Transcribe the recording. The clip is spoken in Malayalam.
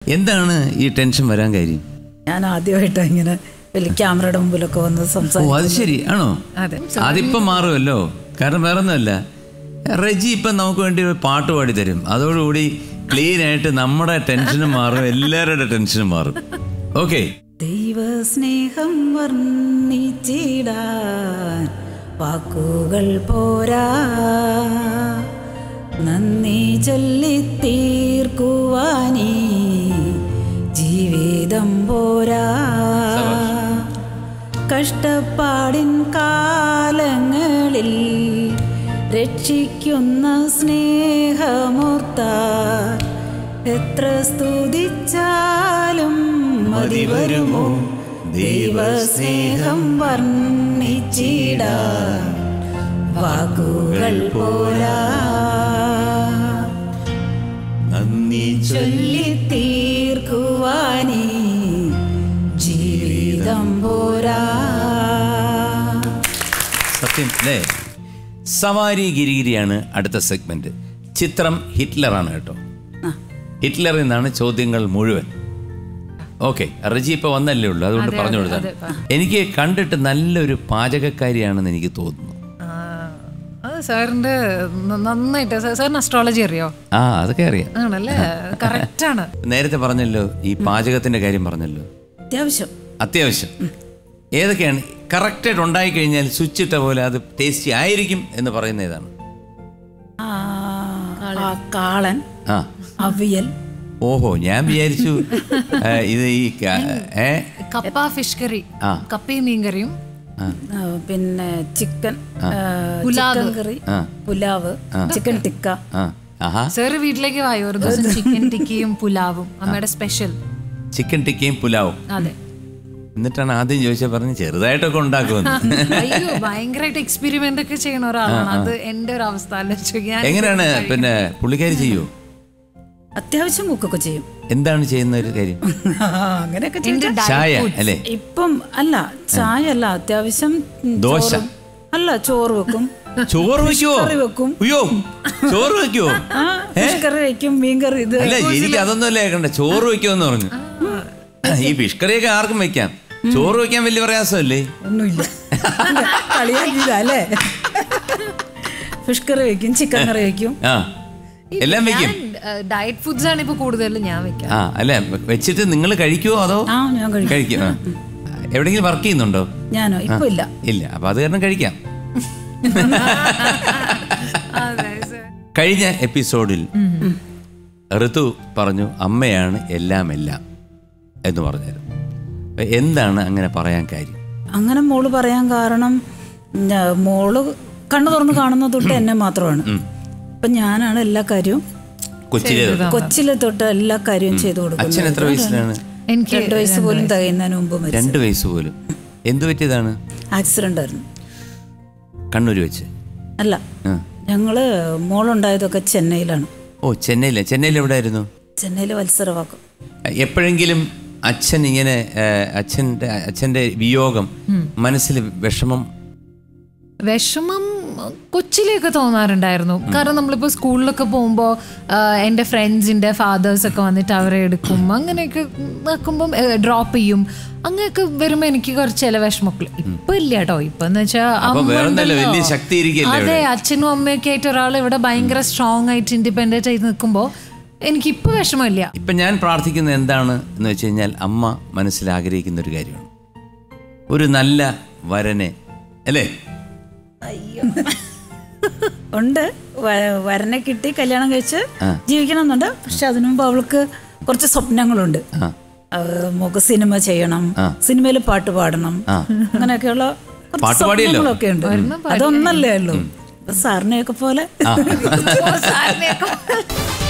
എന്താണ് ഈ ടെൻഷൻ വരാൻ കാര്യം ഞാൻ ആദ്യമായിട്ടാണ് ഇങ്ങനെ വലിയ ക്യാമറയുടെ മുമ്പിലൊക്കെ വന്ന് ഓ സംസാരിക്കും അത് ശരി ആണോ അതെ അതിപ്പം മാറുമല്ലോ കാരണം വേറെ ഒന്നുമല്ല റെജി ഇപ്പം നമുക്ക് വേണ്ടി ഒരു പാട്ട് പാടി തരും അതോടുകൂടി ക്ലീൻ ആയിട്ട് നമ്മുടെ ടെൻഷനും മാറും എല്ലാവരുടെ ടെൻഷനും മാറും ഓക്കെ ദൈവസ്നേഹം വർണ്ണിച്ചിടാൻ വാക്കുകൾ പോരാ നന്ദി ചൊല്ലി തീർക്കുവാനീ ജീവിതം പോരാ കഷ്ടപ്പാടിൻ കാലങ്ങളിൽ രക്ഷിക്കുന്ന സ്നേഹമൂർത്ത എത്ര സ്തുതിച്ചാലും മതി വരുമോ ദൈവസ്നേഹം വർണ്ണിച്ചിടാൻ വാക്കുകൾ പോരാ നന്ദി ചൊല്ലി തീർക്കുവാനീ ജീവിതം പോരാ സത്യം അല്ലേ സവാരി ഗിരിഗിരിയാണ് അടുത്ത സെഗ്മെന്റ് ചിത്രം ഹിറ്റ്ലറാണ് കേട്ടോ ആ. ഹിറ്റ്ലറിൽ നിന്നാണ് ചോദ്യങ്ങൾ മുഴുവൻ ഓക്കെ റജി ഇപ്പൊ വന്നല്ലേ ഉള്ളൂ അതുകൊണ്ട് പറഞ്ഞു കൊടുത്താൽ എനിക്ക് കണ്ടിട്ട് നല്ലൊരു പാചകക്കാരിയാണെന്ന് എനിക്ക് തോന്നുന്നു ആ, അത് സാറിന്റെ ന- നന്നായിട്ട് സാ- സാറിന് അസ്ട്രോളജി അറിയോ ആ അതൊക്കെ അറിയാം ആണല്ലേ കറക്റ്റ് ആണ് നേരത്തെ പറഞ്ഞല്ലോ ഈ പാചകത്തിന്റെ കാര്യം പറഞ്ഞല്ലോ അത്യാവശ്യം അത്യാവശ്യം ഏതൊക്കെയാണ് കറക്റ്റായിട്ട് ഉണ്ടായി കഴിഞ്ഞാൽ സ്വിച്ച് ഇട്ട പോലെ അത് ടേസ്റ്റി ആയിരിക്കും എന്ന് പറയുന്ന ഏതാണ് ആ, ആ കാളൻ ആ അവിയൽ ഓഹോ ഞാൻ വിചാരിച്ചു ഏ, ഇത് ഈ ക- ഏ കപ്പ ഫിഷ് കറി ആ. കപ്പയും മീൻകറിയും ആ, പിന്നെ ചിക്കൻ ആ, പുലാവ്. ചിക്കൻ കറി പുലാവ് ചിക്കൻ ടിക്ക ആ ആഹാ സാറ് വീട്ടിലേക്ക് വായോ ഒരു ദിവസം ചിക്കൻ ടിക്കയും പുലാവും അമ്മയുടെ സ്പെഷ്യൽ ചിക്കൻ ടിക്കയും പുലാവും അതെ എന്നിട്ടാണ് ആദ്യം ചോദിച്ചാൽ പറഞ്ഞ് ചെറുതായിട്ടൊക്കെ ഉണ്ടാക്കുമെന്ന് അയ്യോ ഭയങ്കരമായിട്ട് എക്സ്പെരിമെന്റ് ഒക്കെ ചെയ്യുന്ന ഒരാളാണ് അത് എന്റെ ഒരു അവസ്ഥ ആലോചിച്ച് ഞാൻ എങ്ങനെയാണ് പിന്നെ പുള്ളിക്കാരി ചെയ്യൂ അത്യാവശ്യം കുക്കൊക്കെ ചെയ്യും എന്താണ് ചെയ്യുന്ന ഒരു കാര്യം അങ്ങനെയൊക്കെ ചെയ്യും എന്റെ ചായ അല്ലേ ഇപ്പം അല്ല ചായ അല്ല അത്യാവശ്യം ഉം, ദോശ. ചോറും- അല്ല ചോറ് വെക്കും ചോറ് വെക്കുവോ കറി വെക്കും. അയ്യോ ചോറ് വെക്കുവോ ആ ഫിഷ് കറി വെക്കും മീൻ കറി ഇത് അല്ല എനിക്ക് അതൊന്നും അല്ലേ കേൾക്കണ്ട ചോറ് വെക്കുമെന്ന് പറഞ്ഞു ഈ ഫിഷ് കറിയൊക്കെ ആർക്കും വെക്കാം ചോറ് വെക്കാൻ വലിയ പ്രയാസമല്ലേ ഒന്നുമില്ല കളിയാക്കിയതാ അല്ലേ ഫിഷ് കറി വെക്കും ചിക്കൻ കറി വെക്കും ആ എല്ലാം വെക്കും ഡയറ്റ് ഫുഡ്സ് ആണ് ഇപ്പൊ കൂടുതലും ഞാൻ വെക്കാം ആ അല്ല വെച്ചിട്ട് നിങ്ങൾ കഴിക്കുവോ അതോ ആ ഞാൻ കഴിക്കും കഴിക്കും ആ. എവിടെയെങ്കിലും വർക്ക് ചെയ്യുന്നുണ്ടോ ഞാനോ ഇപ്പൊ ഇല്ല ഇല്ല അപ്പൊ അത് കാരണം കഴിക്കാം അതെ sir. കഴിഞ്ഞ എപ്പിസോഡിൽ ഋതു പറഞ്ഞു അമ്മയാണ് എല്ലാം എല്ലാം എന്ന് പറഞ്ഞായിരുന്നു അപ്പൊ എന്താണ് അങ്ങനെ പറയാൻ കാര്യം അങ്ങനെ മോള് പറയാൻ കാരണം ഞാ- മോള് കണ്ണു തുറന്ന് കാണുന്ന തൊട്ട് എന്നെ മാത്രമാണ് അപ്പൊ ഞാനാണ് എല്ലാ കാര്യവും കൊച്ചിലെ തൊട്ട്. കൊച്ചിലെ തൊട്ട് എല്ലാ കാര്യവും ചെയ്തു അച്ഛൻ കൊടുക്കുന്നത് എത്ര വയസ്സിലാണ് എനിക്ക് രണ്ട് വയസ്സ് പോലും തികയുന്നതിന് മുമ്പ് മരിച്ചു രണ്ട് വയസ്സ് പോലും എന്ത് പറ്റിയതാണ് ആക്സിഡന്റ് ആയിരുന്നു കണ്ണൂര് വെച്ച് അല്ല ആ. ഞങ്ങള് മോളുണ്ടായതൊക്കെ ചെന്നൈയിലാണ് ഓ ചെന്നൈയിലെ ചെന്നൈയിൽ എവിടെയായിരുന്നു ചെന്നൈയിലെ വത്സരവാക്കം എപ്പോഴെങ്കിലും അച്ഛൻ ഇങ്ങനെ ഏ, അച്ഛൻ്റെ അച്ഛൻ്റെ വിയോഗം മനസ്സിൽ വിഷമം വിഷമം കൊച്ചിലേക്ക് തോന്നാറുണ്ടായിരുന്നു കാരണം നമ്മളിപ്പോ സ്കൂളിലൊക്കെ പോകുമ്പോൾ എൻ്റെ ഫ്രണ്ട്സിൻ്റെ ഫാദേഴ്സ് ഒക്കെ വന്നിട്ട് അവരെ എടുക്കും അങ്ങനെയൊക്കെ നോക്കുമ്പം ഡ്രോപ്പ് ചെയ്യും അങ്ങനെയൊക്കെ വരുമ്പോൾ എനിക്ക് കുറച്ച് ചില വിഷമമൊക്കെ ഇപ്പൊ ഇല്ല കേട്ടോ ഇപ്പൊ എന്ന് വെച്ചാൽ അപ്പൊ വേറൊന്നല്ല വലിയ ശക്തി ഇരിക്കല്ലേ അതെ അച്ഛനും അമ്മയൊക്കെ ആയിട്ട് ഒരാൾ ഇവിടെ ഭയങ്കര സ്ട്രോങ് ആയിട്ട് ഇൻഡിപെൻഡന്റ് ആയിട്ട് നിൽക്കുമ്പോൾ എനിക്കിപ്പോൾ വിഷമമില്ല ഇപ്പം ഞാൻ പ്രാർത്ഥിക്കുന്നത് എന്താണ് എന്ന് വെച്ച് കഴിഞ്ഞാൽ അമ്മ മനസ്സിൽ ആഗ്രഹിക്കുന്ന ഒരു കാര്യമാണ് ഒരു നല്ല വരനെ അല്ലേ ഉണ്ട് വ- വരനെ കിട്ടി കല്യാണം കഴിച്ച് ജീവിക്കണം എന്നുണ്ട് പക്ഷെ അതിനു മുമ്പ് അവൾക്ക് കുറച്ച് സ്വപ്നങ്ങളുണ്ട് നമുക്ക് സിനിമ ചെയ്യണം സിനിമയിൽ പാട്ട് പാടണം അങ്ങനെയൊക്കെയുള്ള കുറച്ച് പാട്ട് പാടിയല്ലോ? സ്വപ്നങ്ങളൊക്കെ ഉണ്ട് അതൊന്നല്ലേ ഉള്ളൂ സാറിനെയൊക്കെ പോലെ ആ സാറിനെയൊക്കെ